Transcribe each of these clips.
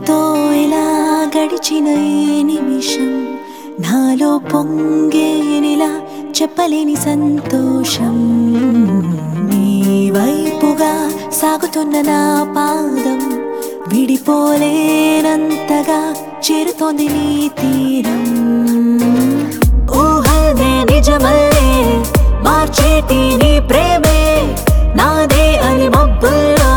నీతో ఇలా గడిచిన ఈ నిమిషం నాలో పొంగేనిలా చెప్పలేని సంతోషం నీ వైపుగా సాగుతున్న నా పాదం విడిపోలేనంతగా చేరుతోంది నీ తీరం ఊహనే నిజమల్లే మార్చేటి నీ ప్రేమే నాదే అని మబ్బుల్లో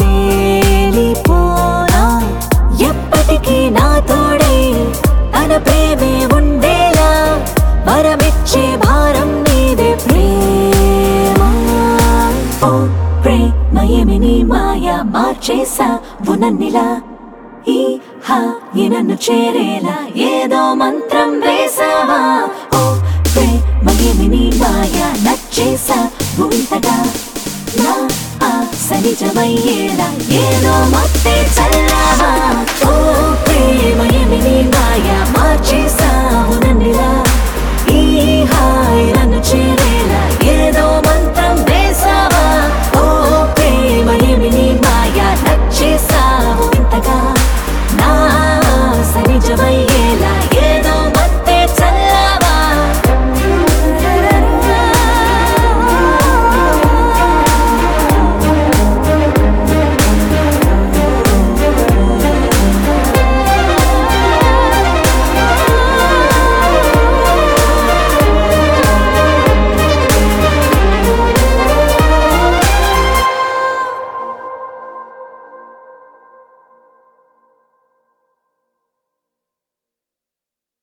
తేలిపోనా ఎప్పటికీ నా తోడే తన ప్రేమే ఉండేలా వరమిచ్చే భారం నీదే ప్రేమ ఓ ప్రేమయేమి నీ మాయ మార్చేసా నన్నిలా ఈ హాయి నన్ను చేరేలా ఏదో మంత్రం వేసావా ఓ ప్రేమయేమి నీ మాయ నచ్చేసా ఇంతగా నా ఆశ నిజమయ్యేలా ఏదో మత్తే చల్లావా